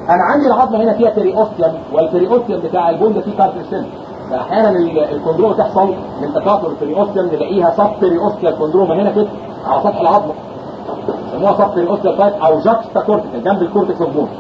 انا عندي العظمه هنا فيها بيريوستيوم والبيريوستيوم بتاع البون ده فيه كارتل سيل فاحيانا ال- الكوندروما تحصل من تكاثر البيريوستيوم نلاقيها سب بيريوستيال كوندروما هنا كده على سطح العظمه يسموها سب بيريوستيال تايب او جاكستا كورتيكال جنب الكورتكس اوف بون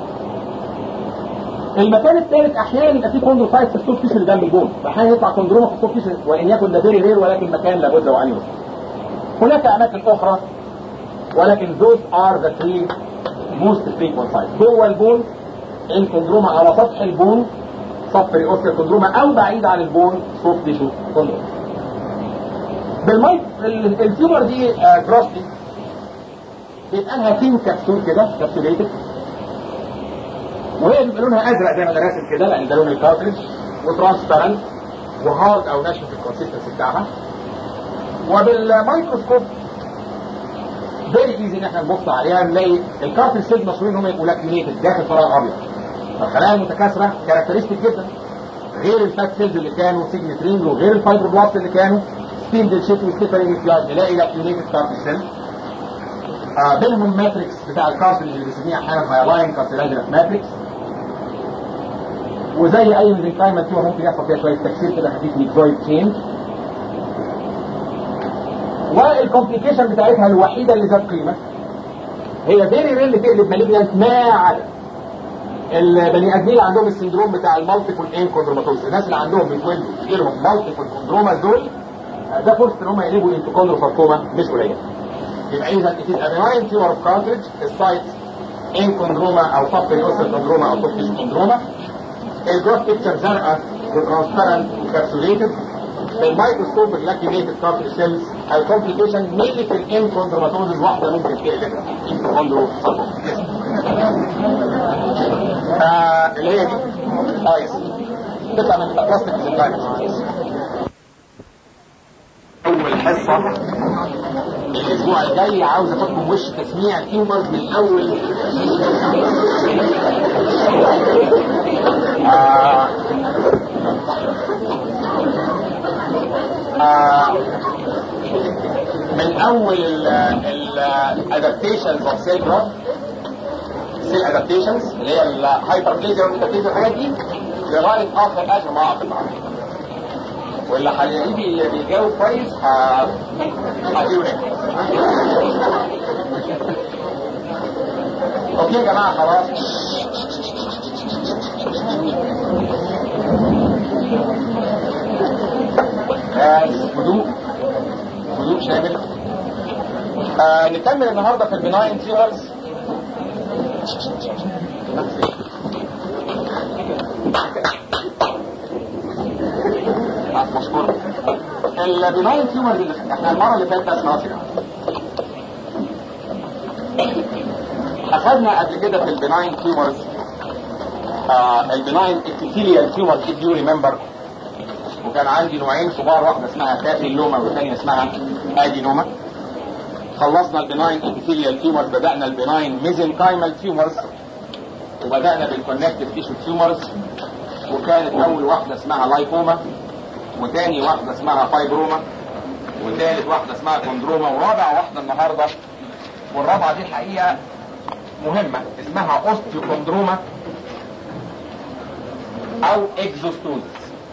المكان الثالث احيانا يبقى فيه كوندروسايت في السوفت تيشو اللي جنب البون واحيانا يطلع كوندروما في السوفت تيشو وان يكن ده فيري رير ولكن مكان لابد وان يوصل هناك اماكن اخرى ولكن those are the three most frequent sites جوه البون الكوندروما على سطح البون سطح رئوس الكوندروما او بعيد عن البون سوفت تيشو كوندروما بالميت ال- التيومر دي جروسلي بيبقى لها تين كبسول كده كبسوليتد وهي بيبقى لونها ازرق زي ما انا راسم كده لان ده لون الكارتريج وترانسبيرنت وهارد او ناشف في الكونسيستنسي بتاعها وبالميكروسكوب فيري ايزي ان احنا نبص عليها نلاقي الكارتريج سيلز مشهورين ان هم يبقوا لاكينيتد داخل فراغ ابيض فالخلايا المتكاثره كاركترستيك جدا غير الفات سيلز اللي كانوا سيجنت رينج وغير الفايبروبلاست اللي كانوا ستيندل شيت وستيفري نيوكلايد نلاقي لاكيونيتد كارتريج سيلز آه بينهم ماتريكس بتاع الكارتريج اللي بنسميها احيانا هايلاين كارتلاجينس ماتريكس وزي اي ميزنكايما تيومر ممكن يحصل فيها شويه تكسير كده خفيف ميكرويد تشينج والكومبليكيشن بتاعتها الوحيده اللي ذات قيمه هي فيري ريل تقلب مالجنانت ما عدا البني ادمين اللي عندهم السندروم بتاع المالتيبل ان كوندروماتوز الناس اللي عندهم بيتولدوا يجيلهم مالتيبل كوندروما دول آه، ده فرصه ان هم يقلبوا انتو كوندروساركوما مش قليله يبقى اذا it is a benign tumor of cartilage السايت ان كوندروما او سب بيوسل كوندروما او سوفت كوندروما الجروث بيكتشر زرقاء وترانسبيرنت وكابسوليتد الميكروسكوب اللاكينيتد كارتريج سيلز الكومبليكيشن ميلي في الان كوندروماتوزز واحده ممكن تقلب انتو كوندروساركوما آه اللي هي دي اه يس تطلع من بلاستيك زنجايز اول حصه الاسبوع الجاي عاوز افكم وش تسميع تيومرز من الاول آه آه من اول الادابتيشنز اوف سيل جروث سيل ادابتيشنز اللي هي الهايبربليزيا والميتابليزيا والحاجات دي لغايه اخر اخر ما اقف معاك واللي هلاقيه بي- بيجاوب كويس ه- هديله نجم اوكي يا جماعه خلاص بس هدوء هدوء شامل آه نكمل النهارده في البناين تيورز مشكور البناين تيومرز اللي احنا المره اللي فاتت خلاص يا جماعه اخذنا قبل كده في البناين تيومرز آه البناين epithelial تيومر if you remember وكان عندي نوعين كبار واحده اسمها كافيلوما والثانيه اسمها ادينوما خلصنا البناين epithelial تيومرز بدأنا البناين ميزنكايمال تيومرز وبدأنا بالكونكتيف تيشو تيومرز وكانت أول واحدة اسمها لايكوما وتاني واحدة اسمها فايبروما وتالت واحدة اسمها كوندروما ورابع واحدة النهاردة والرابعة دي الحقيقة مهمة اسمها اوستيوكوندروما او اكزوستوزس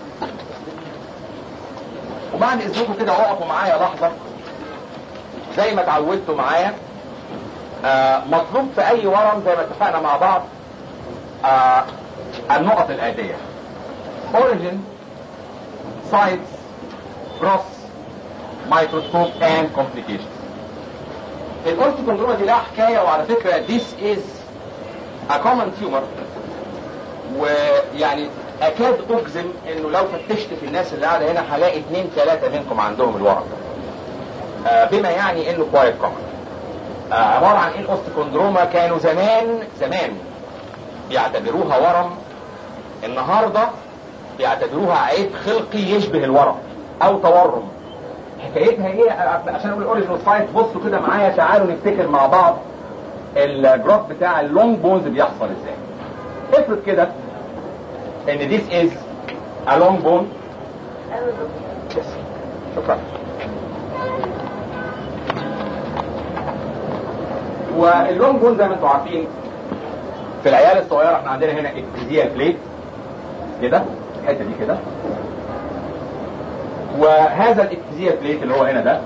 وبعد اذنكم كده اقفوا معايا لحظة زي ما اتعودتوا معايا آه مطلوب في اي ورم زي ما اتفقنا مع بعض آه النقط الآتية origin sites cross microscope and complications الاورتيكوندروما دي لها حكاية وعلى فكرة this is a common tumor ويعني اكاد اجزم انه لو فتشت في الناس اللي قاعدة هنا هلاقي اتنين تلاتة منكم عندهم الورم ده آه بما يعني انه كويت كومن آه عبارة عن ايه الاوستيكوندروما كانوا زمان زمان بيعتبروها ورم النهاردة بيعتبروها عيب خلقي يشبه الورم او تورم حكايتها ايه عشان اقول الاوريجنال سايت بصوا كده معايا تعالوا نفتكر مع بعض الجروث بتاع اللونج بونز بيحصل ازاي افرض كده ان this is a long bone yes. شكرا واللونج بون زي ما انتم عارفين في العيال الصغيره احنا عندنا هنا اكتيزيال بليت كده الحته دي كده وهذا الاكتيزيال بليت اللي هو هنا ده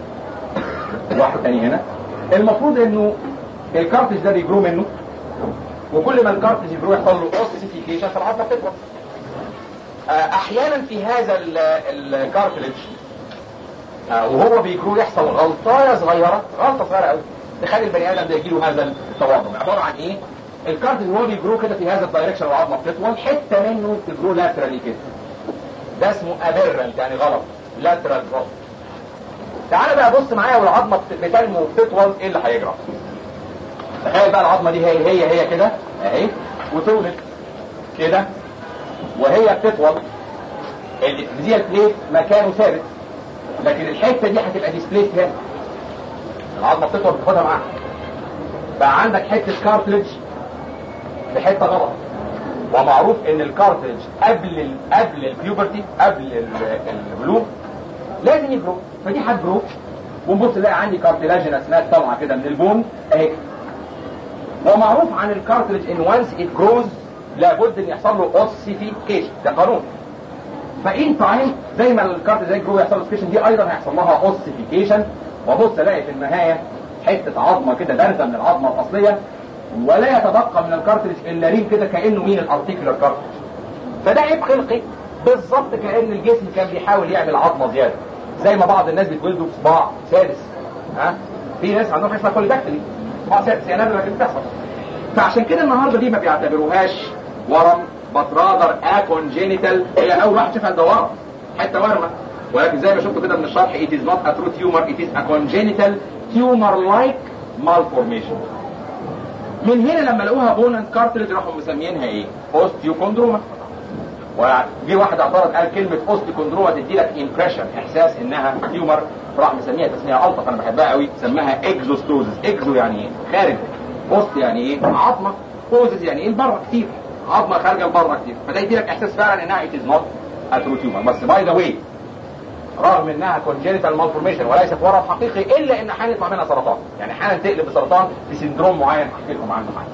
واحد تاني هنا المفروض انه الكارتج ده بيجرو منه وكل ما الكارتج يجرو يحصل له اوسيفيكيشن فالعضله بتكبر احيانا في هذا الكارتلج وهو بيجرو يحصل غلطايه صغيره غلطه صغيره قوي تخلي البني ادم ده يجيله هذا التورم عباره عن ايه؟ الكارتج وهو بيجرو كده في هذا الدايركشن العظمه بتطول حته منه تجرو لاترالي كده ده اسمه ابيرنت يعني غلط لاترال غلط تعالى بقى بص معايا والعظمه بتنمو وبتطول ايه اللي هيجرى؟ تخيل بقى العظمه دي هي هي هي كده اهي وتولد كده وهي بتطول الابتدية بليت مكانه ثابت لكن الحته دي هتبقى ديسبليس هنا العظمه بتطول بتاخدها معاها بقى عندك حته كارتلج في حته غلط ومعروف ان الكارتلج قبل ال قبل البيوبرتي قبل البلوغ لازم يجرو فدي هتجرو ونبص نلاقي عندي كارتلاجينس ناس طالعه كده من البون اهي ومعروف عن الكارتلج ان وانس ات جروز لابد ان يحصل له اوسيفيكيشن ده قانون فان تايم زي ما الكارتلج زي جرو يحصل له اوسيفيكيشن دي ايضا هيحصل لها اوسيفيكيشن وابص الاقي في النهايه حته عظمه كده بارزه من العظمه الاصليه ولا يتبقى من الكارتلج الا ريم كده كانه مين الارتيكولار كارتلج فده عيب خلقي بالظبط كان الجسم كان بيحاول يعمل عظمه زياده زي ما بعض الناس بيتولدوا بصباع سادس ها في ناس عندهم حاجه اسمها كوليداكتلي صباع سادس يعني نادر لكن بتحصل فعشان كده النهارده دي ما بيعتبروهاش ورم but rather a congenital هي اول واحد شافها ده ورم حته ورمه ولكن زي ما شفتوا كده من الشرح it is not a true tumor it is a congenital tumor like malformation من هنا لما لقوها بوننت كارتلج راحوا مسميينها ايه؟ اوستيوكوندروما وجي واحد اعترض قال كلمه اوستيوكوندروما تدي لك امبريشن احساس انها تيومر راح مسميها تسميه الطف انا بحبها قوي سماها اكزوستوزس اكزو يعني ايه؟ خارج اوست يعني ايه؟ عظمه اوزز يعني ايه؟ لبره كتير عظمه خارجه لبره كتير فده يدي لك احساس فعلا انها ات از نوت ا ترو تيومر بس باي ذا واي رغم انها كونجينيتال مالفورميشن وليست ورم حقيقي الا ان احيانا يطلع منها سرطان يعني احيانا تقلب بسرطان بسندروم معين هحكي لكم عنه معايا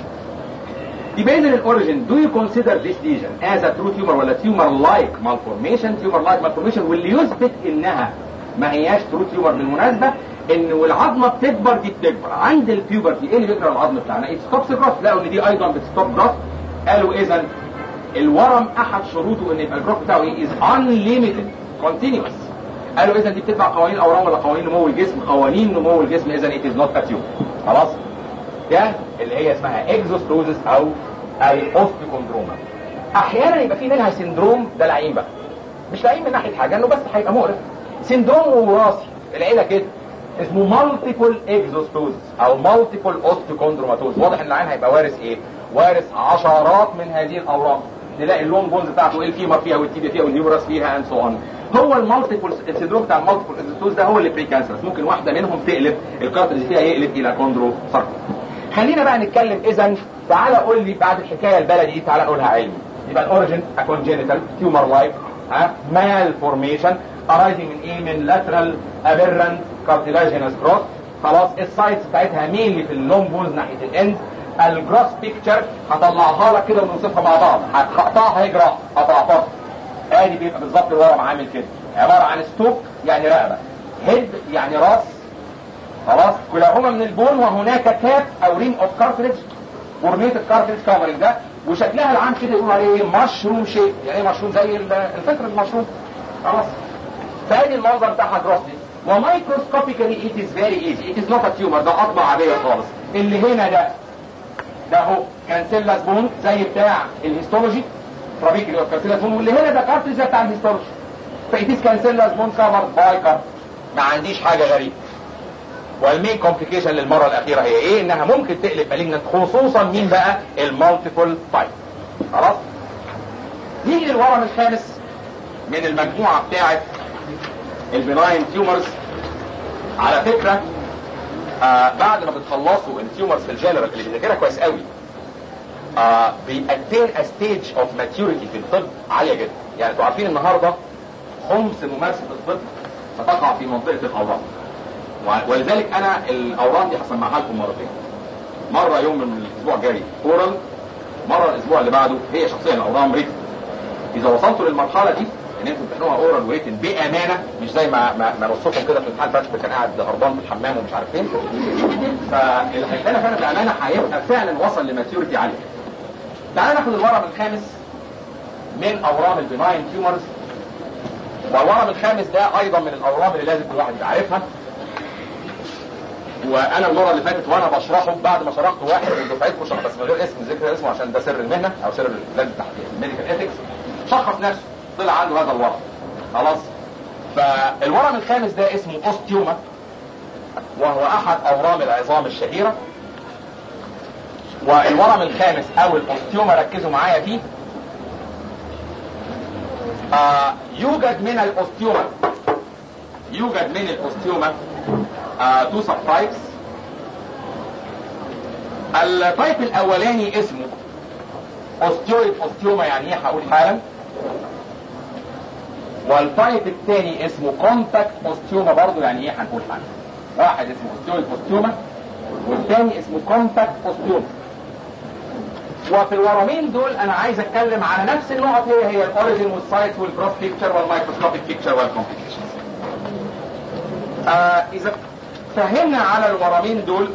يبقى اذا الاوريجن do you consider this lesion as a true tumor ولا tumor like malformation tumor like malformation واللي يثبت انها ما هياش true tumor بالمناسبه ان والعظمه بتكبر دي بتكبر عند البيوبرتي ايه اللي بيجرى العظم بتاعنا؟ it stops growth لقوا ان دي ايضا بتستوب growth قالوا اذا الورم احد شروطه ان يبقى الجروث بتاعه ايه؟ is unlimited continuous قالوا اذا دي بتتبع قوانين الاورام ولا قوانين نمو الجسم قوانين نمو الجسم اذا it is not a tumor خلاص ده اللي هي اسمها اكزوستوزس او الاوستيكوندروما احيانا يبقى في منها سندروم ده لعين بقى مش لعين من ناحيه حاجه انه بس هيبقى مقرف سندروم وراثي العيله كده اسمه مالتيبل اكزوستوزس او مالتيبل اوستيكوندروماتوز واضح ان العين هيبقى وارث ايه وارث عشرات من هذه الاورام نلاقي اللون بونز بتاعته ايه الفيمر فيها والتيبيا فيها والنيوراس فيها اند سو اون هو المالتيبل السندروم بتاع المالتيبل اكزوستوز ده هو اللي بري كانسرس ممكن واحده منهم تقلب الكارتريج فيها يقلب الى كوندرو خلينا بقى نتكلم اذا تعالى قول لي بعد الحكايه البلدي دي تعالى نقولها علمي يبقى الاوريجن كونجينيتال تيومر لايك ها مال فورميشن ارايزنج من ايه من لاترال ابيرنت كارتيلاجينس جروث خلاص السايتس بتاعتها مين في اللونج بونز ناحيه الاند الجروس بيكتشر هطلعها لك كده ونوصفها مع بعض هقطعها هي جراف قطعتها ادي بيبقى بالظبط الورم عامل كده عباره عن ستوك يعني رقبه هيد يعني راس خلاص كلاهما من البون وهناك كاب او ريم اوف كارتريج ورميت الكارتريج كفرنج ده وشكلها العام كده يقول عليه مشروم شيء يعني ايه مشروم زي الفكر المشروم خلاص فادي المنظر بتاعها جروس دي ومايكروسكوبيكالي ات از فيري ايزي ات از نوت ا تيومر ده قطمه عاديه خالص اللي هنا ده ده اهو كانسيلاس بون زي بتاع الهيستولوجي ترابيكلي اوف كانسيلاس بون واللي هنا ده كارتريج زي بتاع الهيستولوجي فايتيس كانسيلاس بون كفر باي كارت ما عنديش حاجه غريبه والمين كومبليكيشن للمره الاخيره هي ايه انها ممكن تقلب مالجنت خصوصا مين بقى المالتيبل تايب خلاص نيجي للورم الخامس من المجموعه بتاعه البناين تيومرز على فكره آه بعد ما بتخلصوا التيومرز في الجنرال اللي بيذاكرها كويس قوي آه بيأتين a stage of maturity في الطب عاليه جدا يعني انتوا عارفين النهارده خمس ممارسه الطب ستقع في منطقه الاورام ولذلك انا الاورام دي هسمعها لكم مرتين مره يوم من الاسبوع الجاي اورال مره الاسبوع اللي بعده هي شخصيا الاورام ريتن اذا وصلتوا للمرحله دي ان انتوا تمتحنوها اورال وريتن بامانه مش زي ما ما, ما رصكم كده في الامتحان فاتت كان قاعد هربان في الحمام ومش عارف فين فاللي هيتقال فعلا بامانه هيبقى فعلا وصل لماتيوريتي عاليه تعالى ناخد الورم الخامس من اورام البناين تيومرز والورم الخامس ده ايضا من الاورام اللي لازم كل واحد يبقى عارفها وانا المره اللي فاتت وانا بشرحه بعد ما شرحت واحد من دفعتكم شرح بس من غير اسم ذكر اسمه عشان ده سر المهنه او سر لازم تحت الميديكال ايثكس شخص نفسه طلع عنده هذا الورم خلاص فالورم الخامس ده اسمه اوستيوما وهو احد اورام العظام الشهيره والورم الخامس او الاوستيوما ركزوا معايا فيه آه يوجد من الاوستيوما يوجد من الاوستيوما تو سب تايبس التايب الاولاني اسمه اوستيويد اوستيوما يعني ايه هقول حالا والتايب الثاني اسمه كونتاكت اوستيوما برضه يعني ايه هنقول حالا واحد اسمه اوستيويد اوستيوما والثاني اسمه كونتاكت اوستيوما وفي الورمين دول انا عايز اتكلم على نفس النقط هي هي الاوريجن والسايت والجروث بيكتشر والمايكروسكوبيك بيكتشر والكومبليكيشنز آه اذا فهمنا على الورمين دول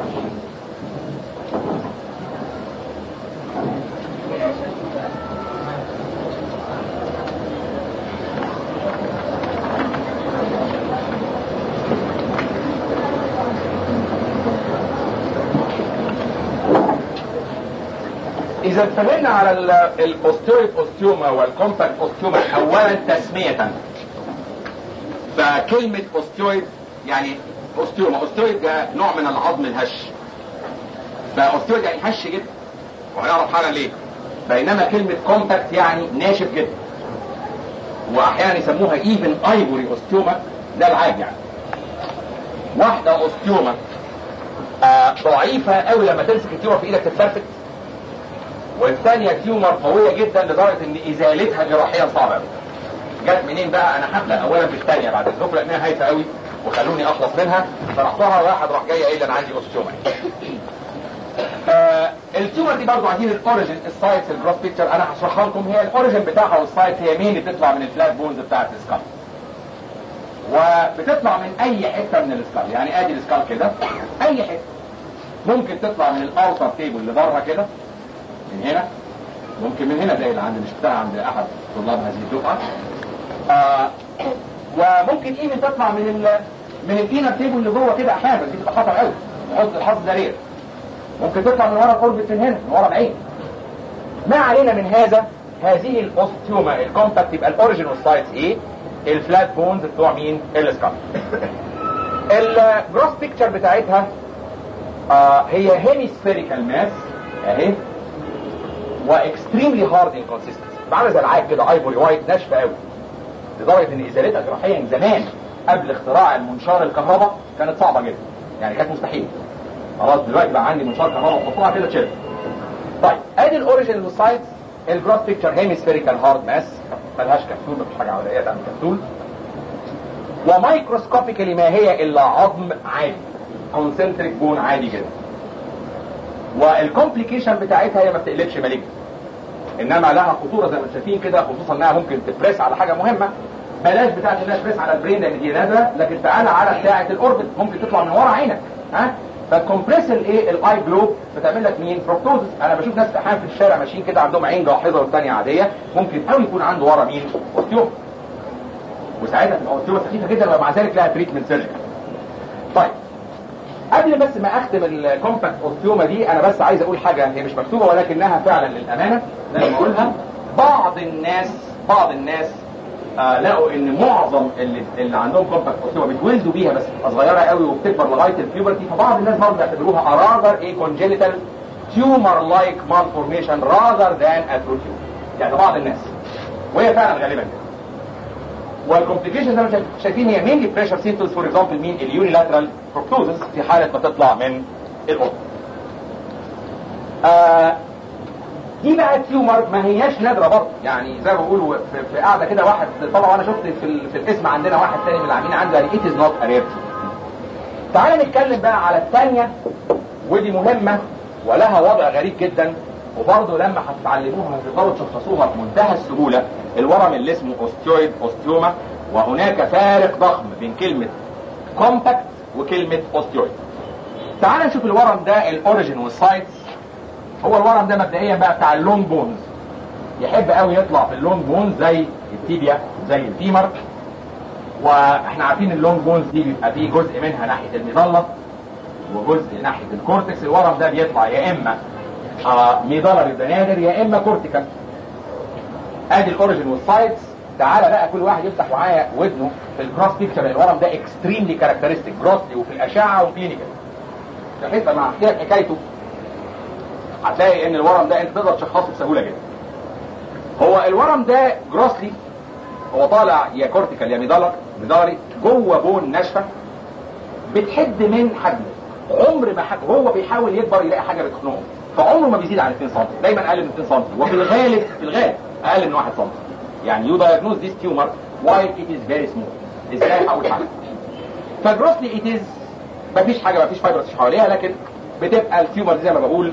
اذا اتفقنا على الاوستيويد اوستيوما والكومباكت اوستيوما اولا تسمية فكلمة اوستيويد يعني اوستيوما اوستيويد ده نوع من العظم الهش فاوستيويد يعني هش جدا وهنعرف حالا ليه بينما كلمة كومباكت يعني ناشف جدا واحيانا يسموها ايفن ايفوري اوستيوما ده العاب يعني واحدة اوستيوما آه ضعيفة قوي لما تمسك التيومر في ايدك تتفرفت والثانية تيومر قوية جدا لدرجة ان ازالتها جراحيا صعبة قوي جت منين بقى انا هبدا اولا بالثانية بعد اذنكم لانها هايفة قوي وخلوني اخلص منها فرحتها واحد راح جاي قايل لي انا عندي اوستيوما آه التيومر دي برضه عايزين الاوريجن السايتس الجروث بيكتشر انا هشرحها لكم هي الاوريجن بتاعها والسايت هي مين اللي بتطلع من الفلات بونز بتاعت السكال وبتطلع من اي حته من السكال يعني ادي السكال كده اي حته ممكن تطلع من الاوتر تيبل اللي بره كده من هنا ممكن من هنا زي اللي عند مش بتاع عند احد طلاب هذه الدفعه آه وممكن ايفن تطلع من ال من الانر تيبل اللي جوه كده احيانا دي بتبقى خطر قوي نحط الحظ ده رير ممكن تطلع من ورا الاوربت من هنا من ورا العين ما علينا من هذا هذه الاوستيوما الكونتاكت يبقى الاوريجن والسايتس ايه الفلات بونز بتوع مين السكال الجروس بيكتشر بتاعتها آه هي هيميسفيريكال ماس اهي واكستريملي هارد انكونسيستنسي عامله زي العاج كده ايفوري وايت ناشفه قوي لدرجه ان ازالتها جراحيا زمان قبل اختراع المنشار الكهرباء كانت صعبه جدا يعني كانت مستحيل خلاص دلوقتي بقى عندي منشار كهرباء وحطها كده تشيل طيب ادي الاوريجن والسايتس الجروس بيكتشر هيميسفيريكال هارد ماس ملهاش كبسول مفيش حاجه عمليه تعمل كبسول ومايكروسكوبيكالي ما هي الا عظم عادي كونسنتريك بون عادي جدا والكومبليكيشن بتاعتها هي ما بتقلبش مالجنت انما لها خطوره زي ما انتم شايفين كده خصوصا انها ممكن تبريس على حاجه مهمه بلاش بتاعه انها تبريس على البرين لان دي نادره لكن تعالى على بتاعه الاوربت ممكن تطلع من ورا عينك ها فالكمبريس الايه الاي جلوب بتعمل لك مين بروكتوزس انا بشوف ناس احيانا في الشارع ماشيين كده عندهم عين جاحظه والثانيه عاديه ممكن قوي يكون عنده ورا مين اوستيوم وساعتها تبقى اوستيوم سخيفه جدا ومع ذلك لها تريتمنت سيرجيكال طيب قبل بس ما اختم الكومباكت اوستيوما دي انا بس عايز اقول حاجه هي مش مكتوبه ولكنها فعلا للامانه لازم اقولها بعض الناس بعض الناس آه لقوا ان معظم اللي, اللي عندهم كومباكت اوستيوما بيتولدوا بيها بس بتبقى صغيره قوي وبتكبر لغايه البيوبرتي فبعض الناس برضه بيعتبروها راذر ايه كونجينيتال تيومر لايك مالفورميشن راذر ذان اترو يعني بعض الناس وهي فعلا غالبا كده والكومبليكيشن زي ما شايفين هي مينلي بريشر سيمتومز فور اكزامبل مين اليونيلاترال بروكتوزس في حاله ما تطلع من القطن. آه دي بقى تيومر ما هياش نادره برضه يعني زي ما بيقولوا في, في قاعده كده واحد طبعا انا شفت في, ال- في الاسم عندنا واحد تاني من العاملين عنده يعني ات از نوت ا تعالى نتكلم بقى على الثانيه ودي مهمه ولها وضع غريب جدا وبرضه لما هتتعلموها هتقدروا تشخصوها بمنتهى السهوله الورم اللي اسمه اوستيويد اوستيوما وهناك فارق ضخم بين كلمه كومباكت وكلمه اوستيويد تعال نشوف الورم ده الاوريجين والسايتس هو الورم ده مبدئيا بقى بتاع اللونج بونز يحب قوي يطلع في اللونج بونز زي التيبيا زي الفيمر واحنا عارفين اللونج بونز دي بيبقى فيه جزء منها ناحيه المظله وجزء ناحيه الكورتكس الورم ده بيطلع يا اما آه ميدالر يبقى نادر يا اما كورتيكال ادي الاوريجين والسايتس تعالى بقى كل واحد يفتح معايا ودنه في الكروس بيكتشر الورم ده اكستريملي كاركترستيك جروسلي وفي الاشعه وكلينيكال بحيث لما احكي لك حكايته هتلاقي ان الورم ده انت تقدر تشخصه بسهوله جدا هو الورم ده جروسلي هو طالع يا كورتيكال يا ميدالر ميدالري جوه بون ناشفه بتحد من حجمه عمر ما حجمه هو بيحاول يكبر يلاقي حاجه بتخنقه فعمره ما بيزيد عن 2 سم دايما اقل من 2 سم وفي الغالب في الغالب اقل من 1 سم يعني يو دايجنوز ذيس تيومر وايل ات از فيري سمول ازاي اول حاجه فجروسلي ات از مفيش حاجه مفيش فايبرز حواليها لكن بتبقى التيومر زي ما بقول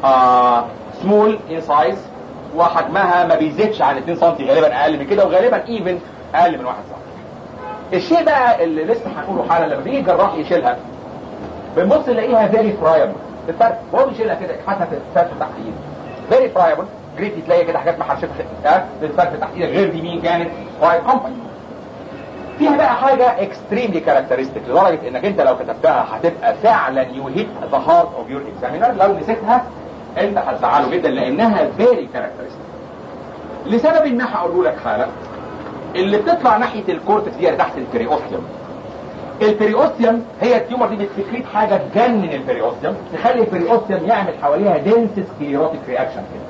سمول ان سايز وحجمها ما بيزيدش عن 2 سم غالبا اقل من كده وغالبا ايفن اقل من 1 سم الشيء بقى اللي لسه هنقوله حالا لما بيجي الجراح يشيلها بنبص نلاقيها فيري فرايبل الفرق وهو بيشيلها كده حتى تتفتح تحت ايده فيري فرايبل جريتي تلاقي كده حاجات محرشفه بتتفتح تحت ايدك غير دي مين كانت فايب كومباني فيها بقى حاجه اكستريملي كاركترستيك لدرجه انك انت لو كتبتها هتبقى فعلا يو هيت ذا هارت اوف يور اكزامينر لو نسيتها انت هتزعله جدا لانها فيري كاركترستيك لسبب ما هقوله لك حالا اللي بتطلع ناحيه الكورتكس دي تحت البريوستيوم البريوستيوم هي التيومر دي بتسكريت حاجه تجنن البريوستيوم تخلي البريوستيوم يعمل حواليها دنس سكليروتيك رياكشن كده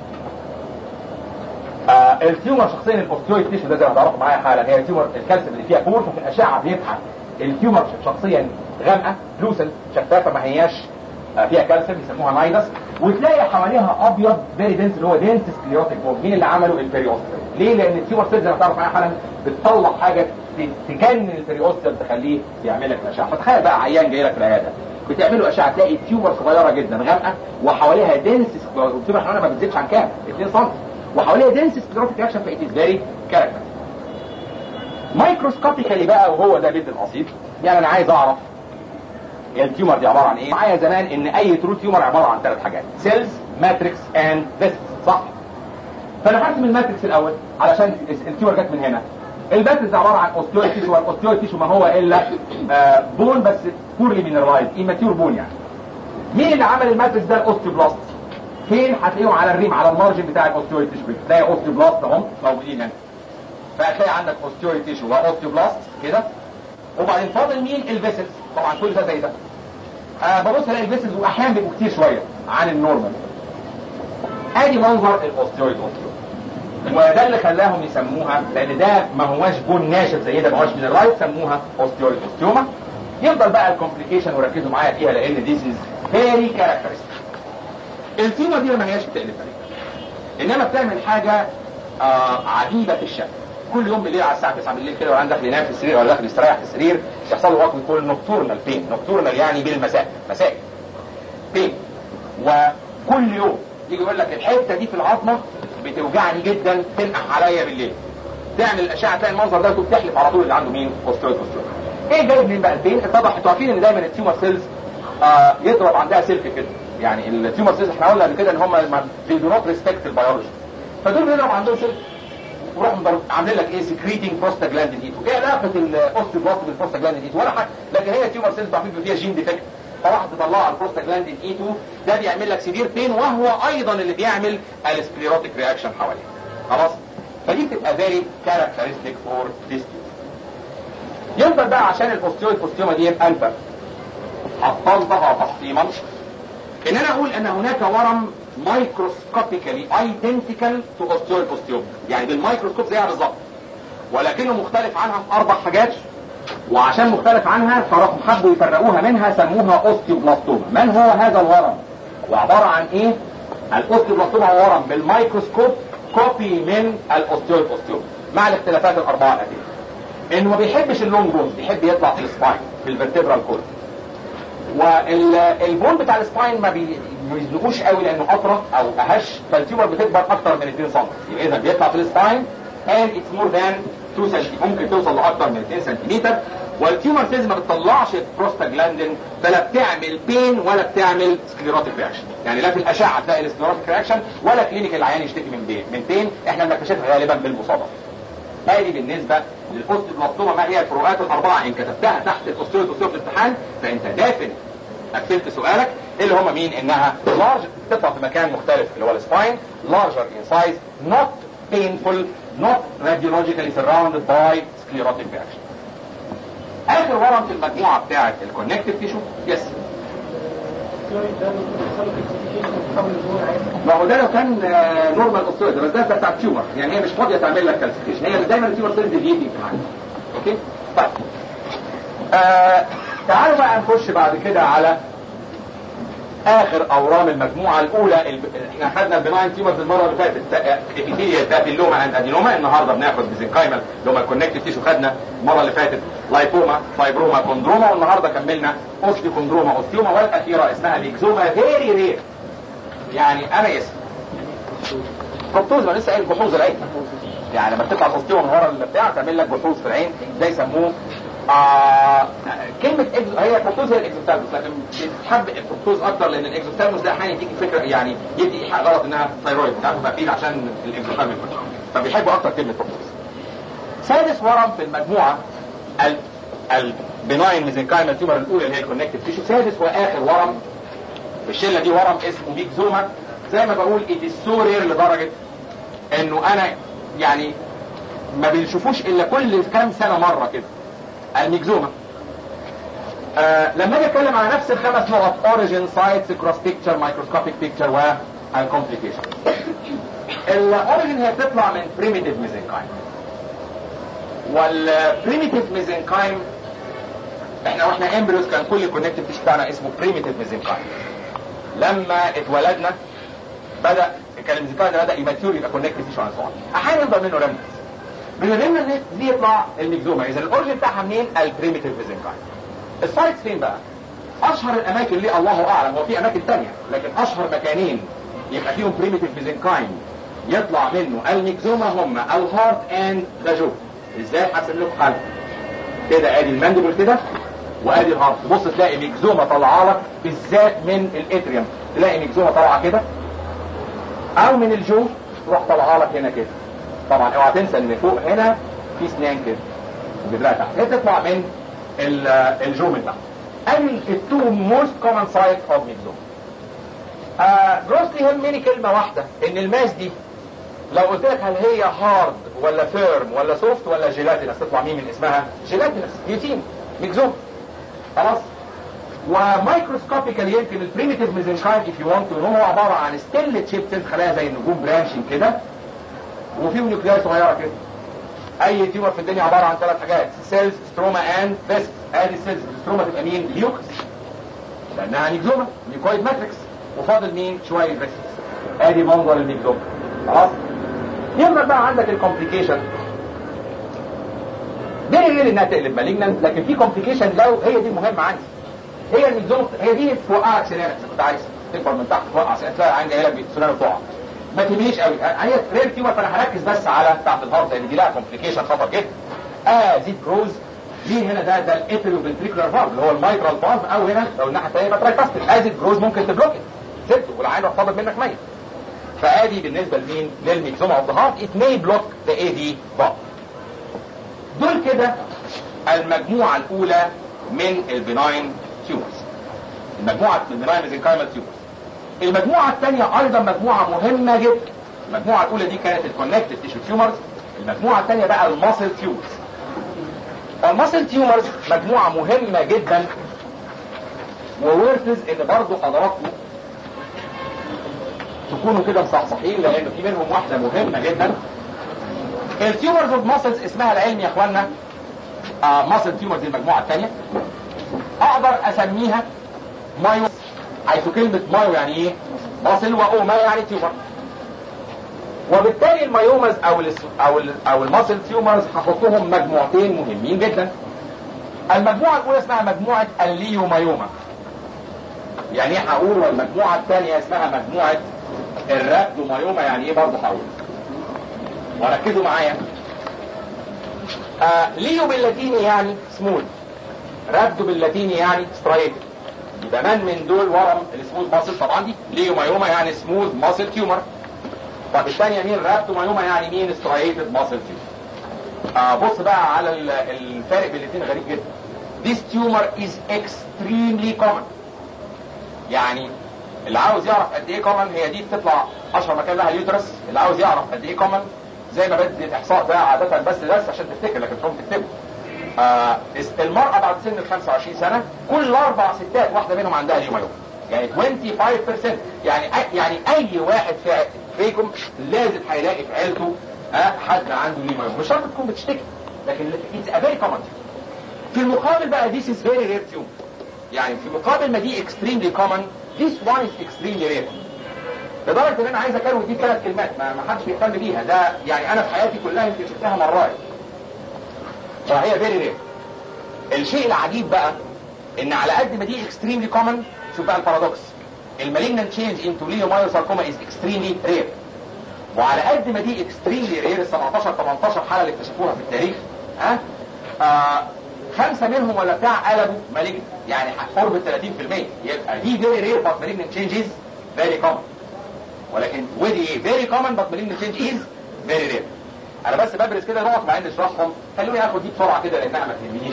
آه التيومر شخصيا الاوستيويد تيشو ده زي ما هتعرفوا معايا حالا هي التيومر الكالسيوم اللي فيها بورس وفي الاشعه بيبقى التيومر شخصيا غامقه لوسل شفافه ما هياش آه فيها كالسيوم يسموها نايدس وتلاقي حواليها ابيض فيري دنس اللي هو دنس سكليروتيك بون مين اللي عمله البريوستيوم ليه لان التيومر سيل زي ما هتعرف معايا حالا بتطلع حاجه تجنن البريوستيوم تخليه يعمل لك الاشعه فتخيل بقى عيان جاي لك في العياده بتعملوا اشعه تلاقي تيومر صغيره جدا غامقه وحواليها دنس التيومر حواليها ما بتزيدش عن كام 2 سم وحواليها دنس سكليروتيك رياكشن فايت از فيري كاركتر مايكروسكوبيكالي بقى وهو ده بيت القصيد يعني انا عايز اعرف التيومر دي عباره عن ايه معايا زمان ان اي ترو تيومر عباره عن ثلاث حاجات سيلز ماتريكس اند فيسلز صح فانا هرسم الماتريكس الاول علشان التيومر جت من هنا الماتريكس عباره عن اوستيويد تيشو والاوستيويد تيشو ما هو الا آه بون بس بورلي مينرالايز ايماتيور بون يعني مين اللي عمل الماتريكس ده الاوستيوبلاست فين هتلاقيهم على الريم على المارجن بتاع الاوستيويد تيشو تلاقي اوستيوبلاست اهم موجودين هنا فهتلاقي عندك اوستيويد تيشو واوستيوبلاست كده وبعدين فاضل مين الفيسلز طبعا كل ده زي ده آه ببص الاقي الفيسلز واحيانا بيبقوا كتير شويه عن النورمال ادي منظر الاوستيويد اوستيويد وده اللي خلاهم يسموها لان ده ما هواش بون ناشف زي ده ما هواش من الرايت سموها اوستيويد اوستيوما يفضل بقى الكومبليكيشن وركزوا معايا فيها لان ديس از فيري كاركترستيك التيومر دي ما هياش بتقلب انما بتعمل حاجه آه عجيبه في الشكل كل يوم بالليل على الساعه 9 بالليل كده وانا داخل ينام في السرير ولا داخل يستريح في السرير يحصل له وقت يقول نوكتورنال بين نوكتورنال يعني بالمساء مساء بين وكل يوم يجي يقول لك الحته دي في العظمه بتوجعني جدا تنقح عليا بالليل تعمل الاشعه تلاقي المنظر ده وتقوم تحلف على طول اللي عنده مين اوستيويد اوستيويد ايه جاي منين بقى البين اتضح انتوا عارفين ان دايما التيومر سيلز آه يضرب عندها سلك كده يعني التيومر سيلز احنا قلنا قبل كده ان هم they do not respect البيولوجي فدول بيضرب عندهم سلك وراحوا عاملين لك ايه سكريتنج بروستاجلاندين ايتو ايه علاقه الاوستيوبلاست بالبروستاجلاندين ايتو ولا حاجه لكن هي تيومر سيلز بعدين فيها جين ديفكت فراحت تطلع على البروستاجلاندين ايتو ده بيعمل لك سيفير بين وهو ايضا اللي بيعمل السكليروتيك رياكشن حواليه خلاص فدي بتبقى فيري كاركترستيك فور ذيس يفضل بقى عشان الاوستيويد اوستيوما دي يبقى انت هتنطقها تحطيما ان انا اقول ان هناك ورم مايكروسكوبيكالي ايدنتيكال تو اوستيويد اوستيوما يعني بالميكروسكوب زيها بالظبط ولكنه مختلف عنها في اربع حاجات وعشان مختلف عنها فراحوا حبوا يفرقوها منها سموها اوستيوبلاستوما من هو هذا الورم وعباره عن ايه الاوستيوبلاستوما هو ورم بالميكروسكوب كوبي من الاوستيويد اوستيوما مع الاختلافات الاربعه الاتيه انه ما بيحبش اللونج بونز بيحب يطلع في السباين في الفرتبرال كورد والبون بتاع السباين ما بي يزنقوش قوي لانه اطرى او اهش فالتيومر بتكبر اكتر من 2 سم يبقى اذا بيطلع في السباين and it's more than 2 سم ممكن توصل لاكتر من 2 سنتيمتر والتيومر سيلز ما بتطلعش بروستاجلاندين فلا بتعمل بين ولا بتعمل سكليروتيك رياكشن يعني لا في الاشعه تلاقي السكليروتيك رياكشن ولا كلينيك العيان يشتكي من بين من بين احنا بنكتشفها غالبا بالمصادفه هذه بالنسبه للاوستيوبلاستوما ما هي الفروقات الاربعه ان كتبتها تحت الاوستيوبلاستوما في الامتحان فانت دافن قفلت سؤالك اللي هم مين انها لارج تطلع في مكان مختلف اللي هو السباين larger in size not painful not radiologically surrounded by sclerotic reaction اخر ورم في المجموعه بتاعه الكونكتيف تيشو يس ما هو ده لو كان نورمال اوستيويد بس ده بتاع التيومر يعني هي مش فاضيه تعمل لك كالسيفيكيشن هي دايما التيومر سيلز بيجي معاك اوكي طيب آه تعالوا بقى نخش بعد كده على اخر اورام المجموعه الاولى ال... احنا خدنا البناين تيومرز المره اللي فاتت ابيثيليا بابيلوما اند ادينوما النهارده بناخد بيزنكايمال اللي هم الكونكتيف تيشو خدنا المره اللي فاتت لايبوما فايبروما كوندروما والنهارده كملنا اوستي كوندروما اوستيوما والاخيره اسمها ليكزوما فيري رير يعني انا اسم فروكتوز ما لسه قايل جحوظ العين يعني لما بتطلع الاوستيوما من ورا البتاع تعمل لك جحوظ في العين ده يسموه آه كلمة إكزو هي الفركتوز هي الاكزوثالموس لكن بتحب الفركتوز أكتر لأن الاكزوثالموس ده أحيانا يديك فكرة يعني يدي إيحاء غلط إنها ثايرويد بتاعته مقفيل عشان الاكزوثالموس فبيحبوا أكتر كلمة فركتوز. سادس ورم في المجموعة ال البناين ميزنكايمال تيومر الأولى اللي هي الكونكتيف تيشو سادس وآخر ورم الشلة دي ورم اسمه ميكزوما زي ما بقول ات سو رير لدرجة إنه أنا يعني ما بنشوفوش إلا كل كام سنة مرة كده الميكزوما آه لما اجي اتكلم على نفس الخمس نقط اوريجين سايتس كروس بيكتشر مايكروسكوبيك بيكتشر والكومبليكيشن الاوريجين هي بتطلع من بريميتيف ميزنكايم والبريميتيف ميزنكايم احنا واحنا امبريوس كان كل الكونكتيف تيشو بتاعنا اسمه بريميتيف ميزنكايم لما اتولدنا بدا كان الميزنكايم ده بدا يماتيور يبقى كونكتيف تيشو عن صعب احيانا يبقى منه ريمنتس من الريمنت دي يطلع الميكزوما اذا الاوريجن بتاعها منين البريميتيف ميزنكايم السايتس فين بقى اشهر الاماكن اللي الله اعلم هو في اماكن تانية لكن اشهر مكانين يبقى فيهم بريميتيف ميزنكايم يطلع منه الميكزوما هم الهارت اند ذا جو ازاي هرسم لكم حل كده ادي الماندبل كده وادي الهارت تبص تلاقي ميكزوما طالعه لك بالذات من الاتريوم تلاقي ميكزوما طالعه كده او من الجو تروح طالعه لك هنا كده طبعا اوعى تنسى ان فوق هنا في سنان كده بدراع تحت هي تطلع من الجو من تحت ادي التو موست كومن سايت اوف ميكزوم جروسلي يهمني كلمه واحده ان الماس دي لو قلت لك هل هي هارد ولا فيرم ولا سوفت ولا جيلاتينس تطلع مين من اسمها جيلاتينس يوتين ميكزوم خلاص ومايكروسكوبيكال يمكن البريميتيف ميزنكايم اف يو ونت هو عباره عن ستيل شيب خلايا زي النجوم برانشنج كده وفيهم نيوكلياي صغيره كده اي تيومر في الدنيا عباره عن ثلاث حاجات سيلز ستروما اند فيست ادي السيلز الستروما تبقى مين ليوكس لانها نيكزوما نيكويد ماتريكس وفاضل مين شويه فيست ادي منظر النيكزوما خلاص يبقى بقى عندك الكومبليكيشن دي غير انها تقلب مالجنانت لكن في كومبليكيشن لو هي دي المهمه عندي هي النيكزوما هي دي توقعك سنانك كنت عايز تكبر من تحت توقع سنانك تلاقي عندي جايه لك سنانك تقع ما تهمنيش قوي هي رير تيومر فانا هركز بس على بتاعت الهارت لان دي لها كومبليكيشن خطر جدا اه زيد بروز مين هنا ده ده الاتريو فنتريكولار فالف اللي هو المايترال فالف او هنا لو الناحيه الثانيه يبقى ترايكاستل ازيد بروز ممكن تبلوك سبته والعين راح فاضل منك ميت فادي بالنسبه لمين للميكزوما اوف ذا هارت ات ماي بلوك ذا اي دي فالف دول كده المجموعه الاولى من البناين تيومرز المجموعه من البناين ميزنكايمال تيومرز المجموعة الثانية أيضا مجموعة مهمة جدا المجموعة الأولى دي كانت الكونكتيف تيشو تيومرز المجموعة الثانية بقى الماسل تيومرز الماسل تيومرز مجموعة مهمة جدا وورثز ان برضو حضراتكم تكونوا كده مصحصحين لان في منهم واحدة مهمة جدا التيومرز اوف ماسلز اسمها العلمي يا اخوانا آه ماسل تيومرز المجموعة الثانية اقدر اسميها مايو حيث كلمة مايو يعني ايه ماسل واوما يعني تيومر وبالتالي المايومز او ال او ال او الماسل تيومرز هحطهم مجموعتين مهمين جدا المجموعة الأولى اسمها مجموعة الليومايوما يعني ايه هقول والمجموعه الثانيه اسمها مجموعه الرابدومايوما يعني ايه برضه هقول وركزوا معايا آه ليو باللاتيني يعني سمول رابدو باللاتيني يعني سترايت يبقى من من دول ورم السموث ماسل طبعا دي ليو مايوما يعني سموث ماسل تيومر طب الثانيه مين رابدو مايوما يعني مين سترايتد ماسل تيومر آه بص بقى على الفارق بين الاثنين غريب جدا This tumor is extremely common يعني اللي عاوز يعرف قد ايه كومن هي دي بتطلع اشهر مكان لها اليوترس اللي عاوز يعرف قد ايه كومن زي ما بدي الاحصاء ده عاده بس بس عشان تفتكر لكن تقوم تكتبه آه المرأة بعد سن ال 25 سنة كل أربع ستات واحدة منهم عندها اليوميوم يعني 25% يعني يعني أي واحد في فيكم لازم هيلاقي في عيلته آه حد عنده اليوميوم مش شرط تكون بتشتكي لكن it's a very common في المقابل بقى this is very rare tumor يعني في مقابل ما دي extremely common this one is extremely rare لدرجة ان انا عايز اكروت دي ثلاث كلمات ما, ما حدش بيهتم بيها ده يعني انا في حياتي كلها يمكن شفتها مرات فهي فيري رير الشيء العجيب بقى ان على قد ما دي اكستريملي كومن شوف بقى البارادوكس المالجنان تشينج انتو ليومايوساركوما از اكستريملي رير وعلى قد ما دي اكستريملي رير ال 17 18 حاله اللي اكتشفوها في التاريخ ها آه خمسه منهم ولا بتاع قلبوا مالجن يعني قرب ال 30% يبقى دي فيري رير بس مالجنان تشينج از فيري كومن ولكن ودي ايه فيري كومن بس مالجنان تشينج از فيري رير انا بس بدرس كده نقط مع اني اشرحهم خلوني اخد دي بسرعه كده لانها ما تهمنيش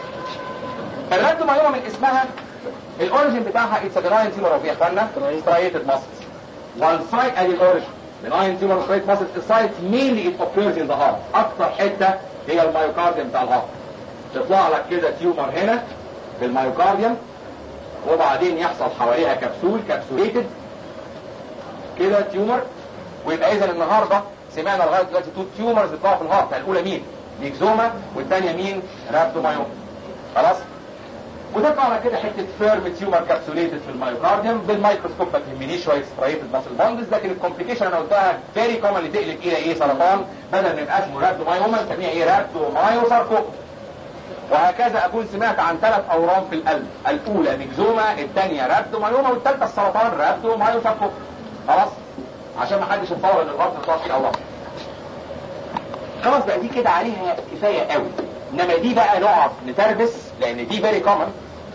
الرد مايوما من اسمها الاوريجن بتاعها اتس بناين تيمور اوف يا اخوانا سترايتد ماسلز وان سايت ادي الاوريجن بناين تيمور سترايت ماسلز السايت مينلي ات اوكيرز ان ذا هارت اكتر حته هي المايوكارديوم بتاع الهارت تطلع لك كده تيومر هنا في المايوكارديوم وبعدين يحصل حواليها كبسول كبسوليتد كده تيومر ويبقى اذا النهارده سمعنا لغايه دلوقتي تو تيومرز بيطلعوا في الهارت الاولى مين؟ ميكزوما والثانيه مين؟ رابدومايوم خلاص؟ وتطلع على كده حته فيرم تيومر كابسوليتد في المايوكارديوم بالميكروسكوب ما تهمنيش شويه سترايتد ماسل بوندز لكن الكومبليكيشن انا قلتها فيري كومن اللي تقلب الى ايه سرطان بدل ما يبقى اسمه رابدومايوما نسميها ايه رابدومايوساركوما وهكذا اكون سمعت عن ثلاث اورام في القلب الاولى ميكزوما الثانيه رابدومايوما والثالثه السرطان رابدومايوساركوما خلاص عشان ما حدش يتصور ان الغرب بتطلع فيه الله خلاص بقى دي كده عليها كفايه قوي انما دي بقى نقعد نتربس لان دي فيري كومن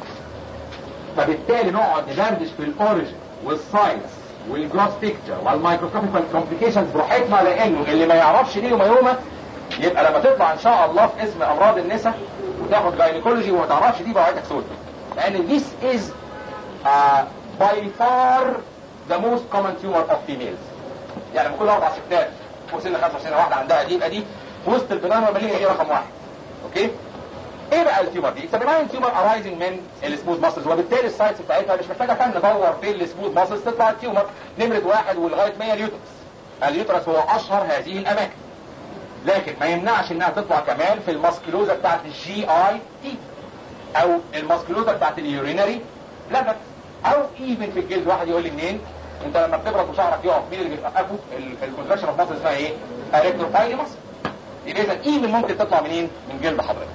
فبالتالي نقعد ندردش في الاوريجن والساينس والجروس بيكتشر والمايكروسكوبيك كومبليكيشنز براحتنا لانه اللي ما يعرفش ليه وميومه يبقى لما تطلع ان شاء الله في اسم امراض النساء وتاخد جاينيكولوجي وما تعرفش دي بوعيتك سود لان this is uh, by far the most common tumor of females يعني كل اربع ستات فوق سن 25 واحده عندها دي يبقى دي في وسط البنان والماليه دي رقم واحد اوكي ايه بقى التيومر دي؟ السبيناين تيومر ارايزنج من السموث ماسلز وبالتالي السايتس بتاعتها مش محتاجه كان ندور في السموث ماسلز تطلع التيومر نمره واحد ولغايه 100 اليوترس اليوترس هو اشهر هذه الاماكن لكن ما يمنعش انها تطلع كمان في الماسكلوزا بتاعت الجي اي تي او الماسكلوزا بتاعت اليورينري لبن او ايفن في الجلد واحد يقول لي منين انت لما بتبرد وشعرك يقف مين اللي بيوقفه الكونتراكشن اوف ماسل اسمها ايه اريكتروفايلي ماسل يبقى اذا ايفن ممكن تطلع منين من جلد حضرتك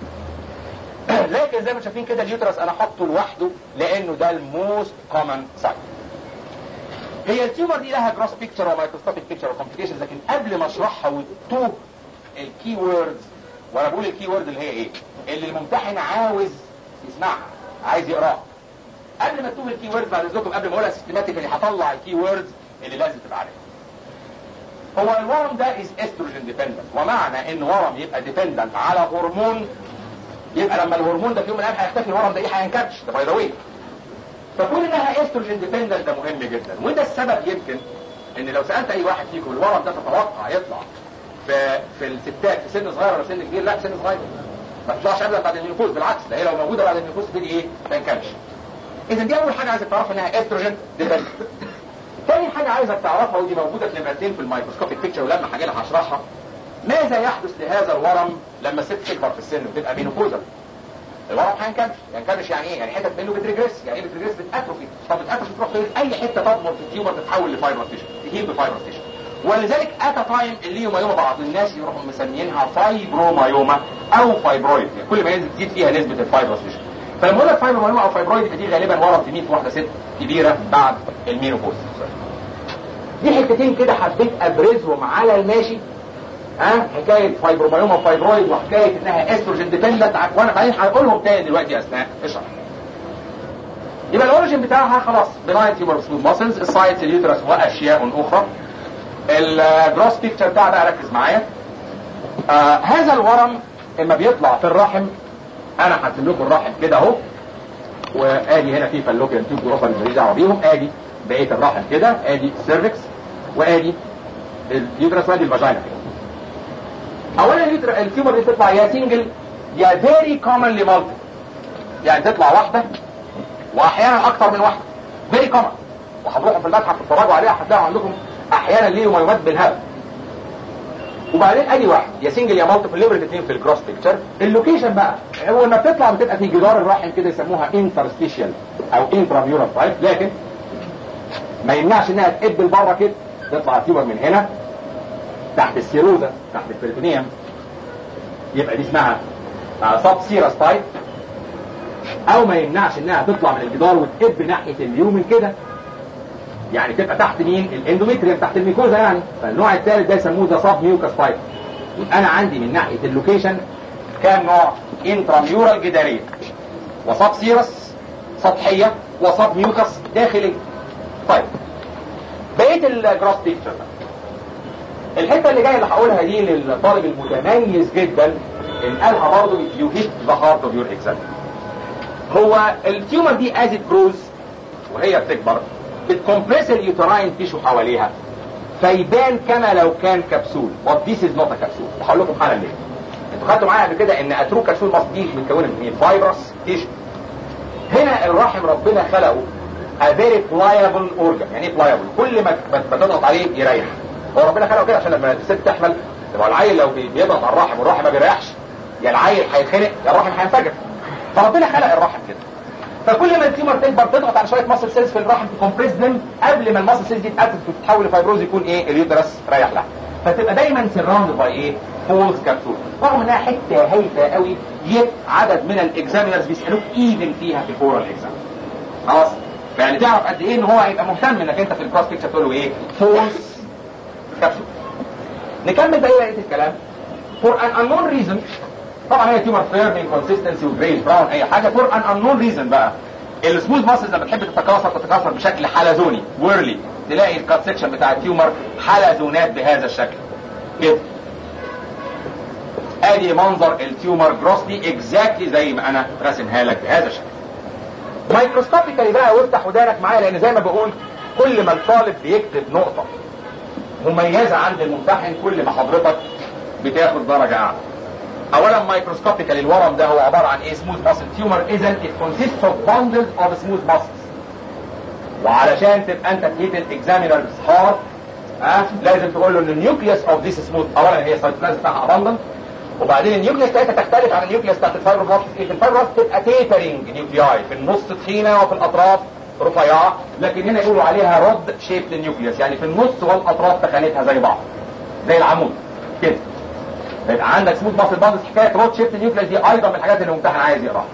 لكن زي ما شايفين كده اليوترس انا حاطه لوحده لانه ده الموست كومن سايت هي التيومر دي لها جروس بيكتشر ومايكروسكوبيك بيكتشر وكومبليكيشنز لكن قبل ما اشرحها وتوه الكي ووردز وانا بقول الكي وورد اللي هي ايه اللي الممتحن عاوز يسمعها عايز يقراها قبل ما تقول الكي ووردز بعد اذنكم قبل ما اقولها سيستماتيك اللي هطلع الكي ووردز اللي لازم تبقى عارفها هو الورم ده از استروجين ديبندنت ومعنى ان ورم يبقى ديبندنت على هرمون يبقى لما الهرمون ده في يوم من الايام هيختفي الورم ده ايه هينكبش ده باي ذا واي فكون انها استروجين ديبندنت ده مهم جدا وده السبب يمكن ان لو سالت اي واحد فيكم الورم ده تتوقع يطلع في في الستات في سن صغير ولا سن كبير لا في سن صغير ما تطلعش ابدا بعد المينوبوز بالعكس ده هي لو موجوده بعد المينوبوز تبتدي ايه ما ينكبش اذا دي اول حاجه عايزك تعرفها انها استروجين ديبندنت تاني حاجه عايزك تعرفها ودي موجوده في نمرتين في الميكروسكوبيك بيكتشر ولما هاجي لها هشرحها ماذا يحدث لهذا الورم لما الست تكبر في السن وتبقى مينوبوزال الورم هينكمش ينكمش يعني ايه يعني حتت منه بتريجريس يعني ايه بتريجريس بتاتروفي طب بتاتروفي تروح فين اي حته تضمر في التيومر تتحول لفايبر تيشن تهيل بفايبر تيشن ولذلك اتى تايم الليومايوما بعض الناس يروحوا مسميينها فايبرومايوما او فايبرويد يعني كل ما يزيد تزيد فيها نسبه الفايبروس تيشن فلما اقول لك فايبرومايوما او فايبرويد دي غالبا ورم تميت في واحده ست كبيره بعد المينوبوز دي حتتين كده حبيت ابرزهم على الماشي ها أه؟ حكايه فايبرومايوما فايبرويد وحكايه انها استروجين ديبندنت وانا بعدين هقولهم تاني دلوقتي اثناء الشرح يبقى الاوريجن بتاعها خلاص بنايت تيومر سموث ماسلز السايت اليوترس واشياء اخرى الجروس بيكتشر بتاع ده ركز معايا آه هذا الورم اما بيطلع في الرحم انا هرسم لكم الرحم كده اهو وادي هنا في فالوكيان تيوب اوفر ماليش دعوه بيهم ادي بقيه الرحم كده ادي السيرفكس وادي اليوترس وادي الفاجينا كده اولا التيومر دي تطلع يا سنجل يا فيري كومنلي مالتي يعني تطلع واحده واحيانا اكثر من واحده فيري كومن وهتروحوا في المتحف تتفرجوا عليها هتلاقوا عندكم احيانا ليه ميومات بالهبل وبعدين ادي واحد يا سنجل يا مالتيبل ليبر الاثنين في الكروس بيكتشر اللوكيشن بقى هو لما بتطلع بتبقى في جدار الرحم كده يسموها انترستيشيال او انتراميورال رايت لكن ما يمنعش انها تقب لبره كده تطلع التيومر من هنا تحت السيروزا تحت البريتونيوم يبقى دي اسمها سب سيرس تايب او ما يمنعش انها تطلع من الجدار وتقب ناحيه اليومن كده يعني تبقى تحت مين الاندوميتريوم تحت الميكوزا يعني فالنوع الثالث ده يسموه ذا سب ميوكس تايب يبقى انا عندي من ناحيه اللوكيشن كام نوع انتراميورال جداريه وسب سيرس سطحيه وسب ميوكس داخليه طيب بقيه الجراس بيكتشر الحته اللي جايه اللي هقولها دي للطالب المتميز جدا ان قالها برضه يو هيت ذا هارت اوف يور اكزام هو التيومر دي از ات جروز وهي بتكبر بتكمبريس اليوتراين تيشو حواليها فيبان كما لو كان كبسول وات ذيس از نوت ا كبسول وهقول لكم حالا ليه انتوا خدتوا معايا قبل كده ان اترو كبسول ماست دي متكونه من مين فايبرس تيشو هنا الرحم ربنا خلقه a very pliable organ يعني ايه pliable كل ما ما تضغط عليه يريح هو ربنا خلقه كده عشان لما الست تحمل يبقى العيل لو بيضغط على الرحم والرحم ما بيريحش يا العيل هيتخنق يا الرحم هينفجر فربنا خلق الرحم كده فكل ما التيومر تكبر تضغط على شويه ماسل سيلز في الرحم تكمبريس دم قبل ما الماسل سيلز دي تتأسس وتتحول لفايبروز يكون ايه اليوترس رايح لها فتبقى دايما سراوند باي ايه فولز كابسول رغم انها حته هايفه قوي يت عدد من الاكزامينرز بيسالوك ايفن فيها في فورال اكزام خلاص يعني تعرف قد ايه ان هو هيبقى مهتم انك انت في الكروس بيكتشر تقول له ايه فولز كابسول نكمل بقى بقيه الكلام for an unknown reason طبعا هي تيومر فيرمين كونسيستنسي وجريز براون اي حاجه فور ان انون ريزن بقى السموث ماسلز لما تحب تتكاثر تتكاثر بشكل حلزوني ويرلي تلاقي الكات سكشن بتاع التيومر حلزونات بهذا الشكل كده ادي منظر التيومر جروسلي اكزاكتلي زي ما انا راسمها لك بهذا الشكل مايكروسكوبيكالي بقى وافتح ودانك معايا لان زي ما بقول كل ما الطالب بيكتب نقطه مميزه عند الممتحن كل ما حضرتك بتاخد درجه اعلى اولا مايكروسكوبيكال الورم ده هو عباره عن ايه سموث ماسل تيومر اذا it consists of bundles of smooth muscles وعلشان تبقى انت تهيت الاكزامينر هارد ها لازم تقول له ان النيوكليوس اوف ذيس سموث اولا هي السيتوبلازم بتاعها اباندنت وبعدين النيوكليوس بتاعتها تختلف عن النيوكليوس بتاعت الفايبروبلاست في الفايبروبلاست تبقى تيترنج نيوكلياي في النص تخينه وفي الاطراف رفيعه لكن هنا يقولوا عليها رود شيب نيوكليوس يعني في النص والاطراف تخانتها زي بعض زي العمود كده يبقى عندك سموث ماسل باندز حكايه رود شيفت نيوكليس دي ايضا من الحاجات اللي الممتحن عايز يقراها